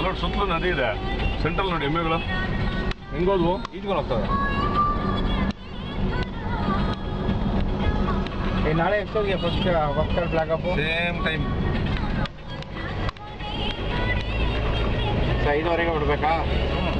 ಅಲ್ಲೋಡ್ ಸುತ್ತಲೂ ನದಿ ಇದೆ ಸೆಂಟ್ರಲ್ ನೋಡಿ ಎಮ್ಮೆಗಳು ಹೆಂಗೋದ್ವು ಈಜ್ಕೊಂಡು ಹೋಗ್ತವೆ ಏ ನಾಳೆ ಎಷ್ಟೊತ್ತಿಗೆ first first flag up same time ಐದುವರೆಗೆ ಬಿಡ್ಬೇಕಾ